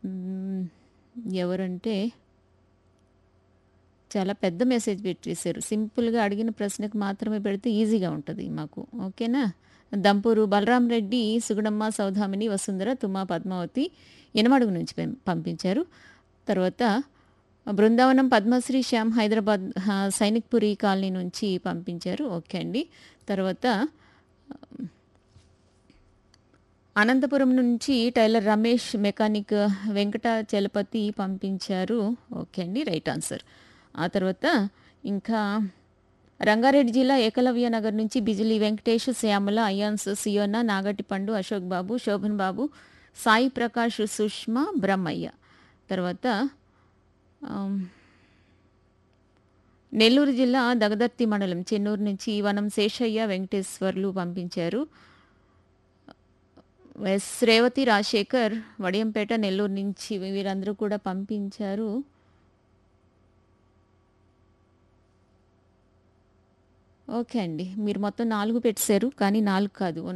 హ్మ్. ఎవరంటే చాలా పెద్ద మెసేజ్ పెట్టేశారు. సింపుల్‌గా అడిగిన ప్రశ్నకు మాత్రమే పెడితే ఈజీగా ఉంటది మాకు. ఓకేనా? దంపూరు బలరాం రెడ్డి, సుగుణమ్మ, సౌదామిని, వసుంధర, తుమ్మా పద్మావతి ఎనమడుగు నుంచి పెం పంపించారు. తర్వాత బృందావనం పద్మశ్రీ శ్యామ్ హైదరాబాద్ హ సైనిక్‌పురి కాలనీ నుంచి పంపించారు. ఓకే అండి. తర్వాత అనంతపురం నుంచి టైలర్ రమేష్, మెకానిక్ వెంకటాచలపతి పంపించారు. ఓకే అండి. Right answer. ఆ తర్వాత ఇంకా రంగారెడ్డి జిల్లా ఏకలవ్య నగర్ నుంచి బిజిలీ వెంకటేష్, శ్యామల, అయాన్స్, సియోనా, నాగటిపండు, అశోక్ బాబు, శోభన్ బాబు, సాయి ప్రకాష్, సుష్మా, బ్రహ్మయ్య. తర్వాత ఆహ్, నెల్లూరు జిల్లా దగదర్తి మండలం చెన్నూరు నుంచి వనం శేషయ్య, వెంకటేశ్వర్లు పంపించారు. ఎస్ రేవతి, రాజశేఖర్ వడియంపేట, నెల్లూరు నుంచి వీరందరూ కూడా పంపించారు. ఓకే అండి. మీరు మొత్తం 4 పెట్టేశారు. కానీ 4 కాదు.